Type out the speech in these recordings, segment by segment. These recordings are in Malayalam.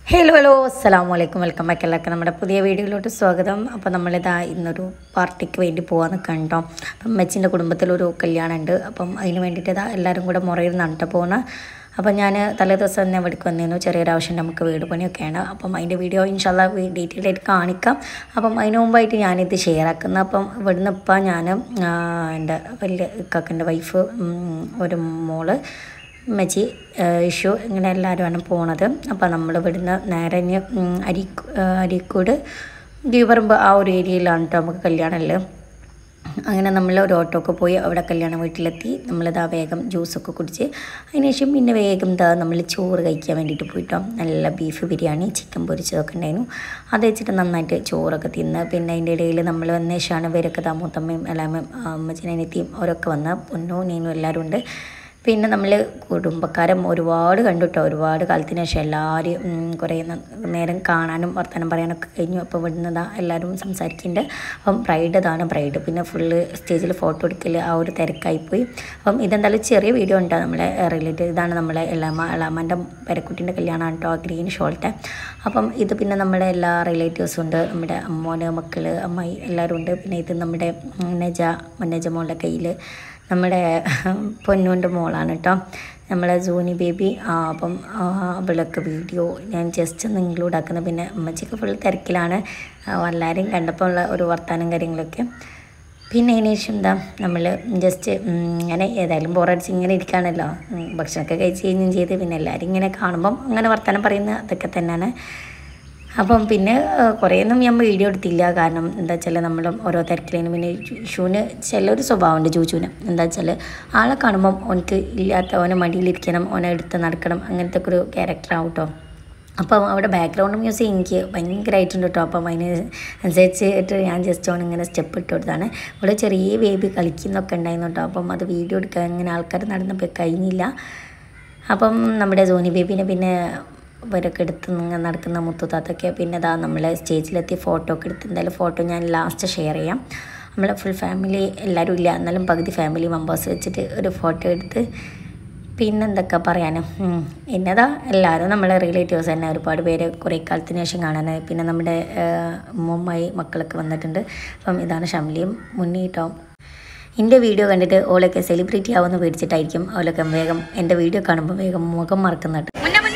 ഹലോ ഹലോ അസ്സാം വലൈക്കും വെൽക്കം ബാക്ക് എല്ലാവർക്കും നമ്മുടെ പുതിയ വീഡിയോയിലോട്ട് സ്വാഗതം അപ്പോൾ നമ്മളിതാ ഇന്നൊരു പാർട്ടിക്ക് വേണ്ടി പോകാൻ നിൽക്കണം അപ്പം മെച്ചിൻ്റെ കുടുംബത്തിലൊരു കല്യാണം ഉണ്ട് അപ്പം അതിന് വേണ്ടിയിട്ട് ഇതാ എല്ലാവരും കൂടെ മുറയിൽ നിന്നിട്ട് പോകുന്ന അപ്പം ഞാൻ തലേ ദിവസം തന്നെ ഇവിടേക്ക് വന്നിരുന്നു ചെറിയൊരു ആവശ്യം നമുക്ക് വീട് പണിയൊക്കെയാണ് അപ്പം അതിൻ്റെ വീഡിയോ ഇൻഷാല്ല ഡീറ്റെയിൽ ആയിട്ട് കാണിക്കാം അപ്പം അതിന് മുമ്പായിട്ട് ഞാനിത് ഷെയർ ആക്കുന്നത് അപ്പം ഇവിടുന്ന് ഇപ്പം ഞാൻ എൻ്റെ വലിയ ഇക്കാക്കൻ്റെ വൈഫ് ഒരു മോള് മച്ചി ഇഷു ഇങ്ങനെ എല്ലാവരുമാണ് പോണത് അപ്പോൾ നമ്മൾ ഇവിടുന്ന് നേരെ ഇനി ഉം, അരി അരീക്കോട് ദ്വീപറമ്പ് ആ ഒരു ഏരിയയിലാണ് കേട്ടോ നമുക്ക് കല്യാണമല്ലേ അങ്ങനെ നമ്മൾ ഒരു ഓട്ടോക്ക് പോയി അവിടെ കല്യാണ വീട്ടിലെത്തി നമ്മളിതാ വേഗം ജ്യൂസൊക്കെ കുടിച്ച് അതിനുശേഷം പിന്നെ വേഗം ഇതാ നമ്മൾ ചോറ് കഴിക്കാൻ വേണ്ടിയിട്ട് പോയിട്ടോ നല്ല ബീഫ് ബിരിയാണി ചിക്കൻ പൊരിച്ചതൊക്കെ ഉണ്ടായിരുന്നു അത് വെച്ചിട്ട് നന്നായിട്ട് ചോറൊക്കെ തിന്ന് പിന്നെ അതിൻ്റെ ഇടയിൽ നമ്മൾ വന്ന ശേഷമാണ് ഇവരൊക്കെ താ മൂത്തമ്മയും എല്ലാമ്മയും അമ്മച്ചനെത്തിയും അവരൊക്കെ വന്ന് പൊന്നോ നീനും എല്ലാവരും ഉണ്ട് പിന്നെ നമ്മൾ കുടുംബക്കാരും ഒരുപാട് കണ്ടു കേട്ടോ ഒരുപാട് കാലത്തിന് ശേഷം എല്ലാവരും ഉം, കുറേ ന- നേരം കാണാനും വർത്തമാനം പറയാനൊക്കെ കഴിഞ്ഞു അപ്പോൾ ഇവിടുന്ന് ഇതാ എല്ലാവരും സംസാരിക്കുന്നുണ്ട് അപ്പം ബ്രൈഡ് ഇതാണ് ബ്രൈഡ് പിന്നെ ഫുള്ള് സ്റ്റേജിൽ ഫോട്ടോ എടുക്കൽ ആ ഒരു തിരക്കായിപ്പോയി അപ്പം ഇതെന്തായാലും ചെറിയ വീഡിയോ ഉണ്ട് നമ്മളെ റിലേറ്റീവ് ഇതാണ് നമ്മളെ എളാമ എളാമൻ്റെ പെരക്കുട്ടീൻ്റെ കല്യാണമാണ് കേട്ടോ ഗ്രീൻ ഷോൾട്ടെ അപ്പം ഇത് പിന്നെ നമ്മുടെ എല്ലാ റിലേറ്റീവ്സും ഉണ്ട് നമ്മുടെ അമ്മോന് മക്കൾ അമ്മായി എല്ലാവരും ഉണ്ട് പിന്നെ ഇത് നമ്മുടെ ഉം, നജ നജ മോളുടെ കയ്യിൽ നമ്മുടെ പൊന്നൂൻ്റെ മോളാണ് കേട്ടോ നമ്മളെ സൂനി ബേബി ആ, അപ്പം ആ, അവളൊക്കെ വീഡിയോ ഞാൻ ജസ്റ്റ് ഒന്ന് ഇൻക്ലൂഡ് ആക്കുന്നത് പിന്നെ അമ്മച്ചിക്ക് ഫുൾ തിരക്കിലാണ് ആ, എല്ലാവരെയും കണ്ടപ്പോൾ ഉള്ള ഒരു വർത്താനം കാര്യങ്ങളൊക്കെ പിന്നെ അതിന് ശേഷം എന്താ നമ്മൾ ജസ്റ്റ് ഇങ്ങനെ ഏതായാലും ബോറടിച്ച് ഇങ്ങനെ ഇരിക്കുകയാണല്ലോ ഉം, ഭക്ഷണമൊക്കെ കഴിച്ച് കഴിഞ്ഞും ചെയ്ത് പിന്നെ എല്ലാവരും ഇങ്ങനെ കാണുമ്പം അങ്ങനെ വർത്തമാനം പറയുന്ന അതൊക്കെ തന്നെയാണ് അപ്പം പിന്നെ ഏഹ്, കുറേയൊന്നും ഞാൻ വീഡിയോ എടുത്തില്ല കാരണം എന്താ വെച്ചാൽ നമ്മൾ ഓരോ തിരക്കിലേനും പിന്നെ ഷൂന് ചിലൊരു സ്വഭാവമുണ്ട് ജൂജുവിന് എന്താ വെച്ചാൽ ആളെ കാണുമ്പം ഓനക്ക് ഇല്ലാത്ത ഓനെ മടിയിലിരിക്കണം ഓനെ എടുത്ത് നടക്കണം അങ്ങനത്തെ ഒക്കെ ഒരു ക്യാരക്ടറാവും കേട്ടോ അപ്പം അവിടെ ബാക്ക്ഗ്രൗണ്ട് മ്യൂസിക് എനിക്ക് ഭയങ്കരമായിട്ടുണ്ട് കേട്ടോ അപ്പം അതിന് അനുസരിച്ചിട്ട് ഞാൻ ജസ്റ്റ് ഓൺ ഇങ്ങനെ സ്റ്റെപ്പ് ഇട്ട് കൊടുത്താണ് ഇവിടെ ചെറിയ ബേബി കളിക്കുന്നൊക്കെ ഉണ്ടായിരുന്നു കേട്ടോ അപ്പം അത് വീഡിയോ എടുക്കാൻ ഇങ്ങനെ ആൾക്കാർ നടന്നപ്പോൾ കഴിഞ്ഞില്ല അപ്പം നമ്മുടെ സോനി ബേബിനെ പിന്നെ ഇവരൊക്കെ എടുത്ത് ഇങ്ങനെ നടക്കുന്ന മുത്തുതാത്തൊക്കെ പിന്നെ ഇതാ നമ്മളെ സ്റ്റേജിലെത്തി ഫോട്ടോ ഒക്കെ എടുത്ത് എന്തായാലും ഫോട്ടോ ഞാൻ ലാസ്റ്റ് ഷെയർ ചെയ്യാം നമ്മളെ ഫുൾ ഫാമിലി എല്ലാവരും ഇല്ല എന്നാലും പകുതി ഫാമിലി മെമ്പേഴ്സ് വെച്ചിട്ട് ഒരു ഫോട്ടോ എടുത്ത് പിന്നെ എന്തൊക്കെ പറയാനും ഉം. എന്നതാ എല്ലാവരും നമ്മളെ റിലേറ്റീവ്സ് തന്നെ ഒരുപാട് പേര് കുറേ കാലത്തിന് ശേഷം കാണാനായി പിന്നെ നമ്മുടെ ഉമ്മമായി മക്കളൊക്കെ വന്നിട്ടുണ്ട് അപ്പം ഇതാണ് ഷംലിയും മുന്നീട്ടോ എൻ്റെ വീഡിയോ കണ്ടിട്ട് ഓളൊക്കെ സെലിബ്രിറ്റി ആവുമെന്ന് പേടിച്ചിട്ടായിരിക്കും ഓലൊക്കെ വേഗം എൻ്റെ വീഡിയോ കാണുമ്പോൾ വേഗം മുഖം മറക്കുന്നുണ്ട്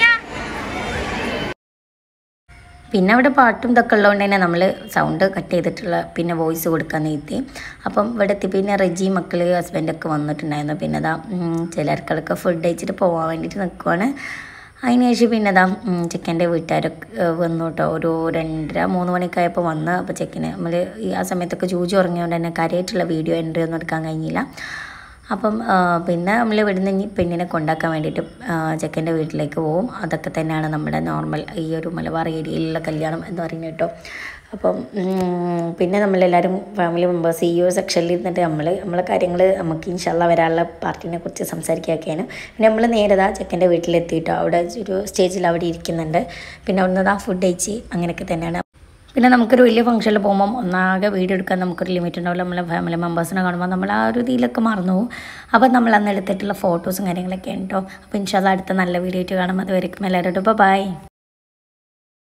പിന്നെ അവിടെ പാട്ടും ഇതൊക്കെ ഉള്ളതുകൊണ്ട് തന്നെ നമ്മൾ സൗണ്ട് കട്ട് ചെയ്തിട്ടുള്ള പിന്നെ വോയിസ് കൊടുക്കാൻ നീത്തി അപ്പം ഇവിടെ എത്തി പിന്നെ റെജി മക്കൾ ഹസ്ബൻഡൊക്കെ വന്നിട്ടുണ്ടായിരുന്നു പിന്നെ അതാ ചിലർക്കൊക്കെ ഫുഡ് കഴിച്ചിട്ട് പോകാൻ വേണ്ടിയിട്ട് നിൽക്കുവാണ് അതിന് ശേഷം പിന്നെ അതാ ചെക്കൻ്റെ വീട്ടുകാരൊക്കെ ഏഹ്, വന്നു കേട്ടോ ഒരു രണ്ടര മൂന്ന് മണിയൊക്കെ ആയപ്പോൾ വന്ന് അപ്പോൾ ചെക്കന് നമ്മൾ ഈ ആ സമയത്തൊക്കെ ജൂജു ഉറങ്ങിയതുകൊണ്ട് തന്നെ കാര്യമായിട്ടുള്ള വീഡിയോ എൻട്രി ഒന്നും എടുക്കാൻ കഴിഞ്ഞില്ല അപ്പം ആ, പിന്നെ നമ്മൾ ഇവിടുന്ന് ഇനി പെണ്ണിനെ കൊണ്ടാക്കാൻ വേണ്ടിയിട്ട് ചെക്കൻ്റെ വീട്ടിലേക്ക് പോകും അതൊക്കെ തന്നെയാണ് നമ്മുടെ നോർമൽ ഈ ഒരു മലബാർ ഏരിയയിലുള്ള കല്യാണം എന്ന് പറയുന്നത് കേട്ടോ അപ്പം ഉം, പിന്നെ നമ്മളെല്ലാവരും ഫാമിലി മെമ്പേഴ്സ് ഈ ഒരു സെക്ഷനിൽ ഇരുന്നിട്ട് നമ്മൾ നമ്മളെ കാര്യങ്ങൾ നമുക്ക് ഇൻഷാല്ല വരാനുള്ള പാർട്ടിനെ കുറിച്ച് സംസാരിക്കുകയൊക്കെയാണ് പിന്നെ നമ്മൾ നേരതാ ചെക്കൻ്റെ വീട്ടിലെത്തിയിട്ടോ അവിടെ ഒരു സ്റ്റേജിൽ അവിടെ ഇരിക്കുന്നുണ്ട് പിന്നെ അവിടുന്ന് ആ ഫുഡ് കഴിച്ച് അങ്ങനെയൊക്കെ തന്നെയാണ് പിന്നെ നമുക്കൊരു വലിയ ഫംഗ്ഷനിൽ പോകുമ്പം ഒന്നാകെ വീഡിയോ എടുക്കാൻ നമുക്കൊരു ലിമിറ്റ് ഉണ്ടാവില്ല നമ്മളെ ഫാമിലി മെമ്പേഴ്സിനെ കാണുമ്പോൾ നമ്മൾ ആ ഒരു ഇതിലൊക്കെ മറന്നു പോകും അപ്പോൾ നമ്മൾ അന്ന് എടുത്തിട്ടുള്ള ഫോട്ടോസും കാര്യങ്ങളൊക്കെ ഉണ്ടോ അപ്പോൾ ഇൻഷാല്ല അടുത്ത നല്ല വീഡിയോ ആയിട്ട് കാണുമ്പോൾ അതുവരെയും എല്ലാവരോടും ബൈ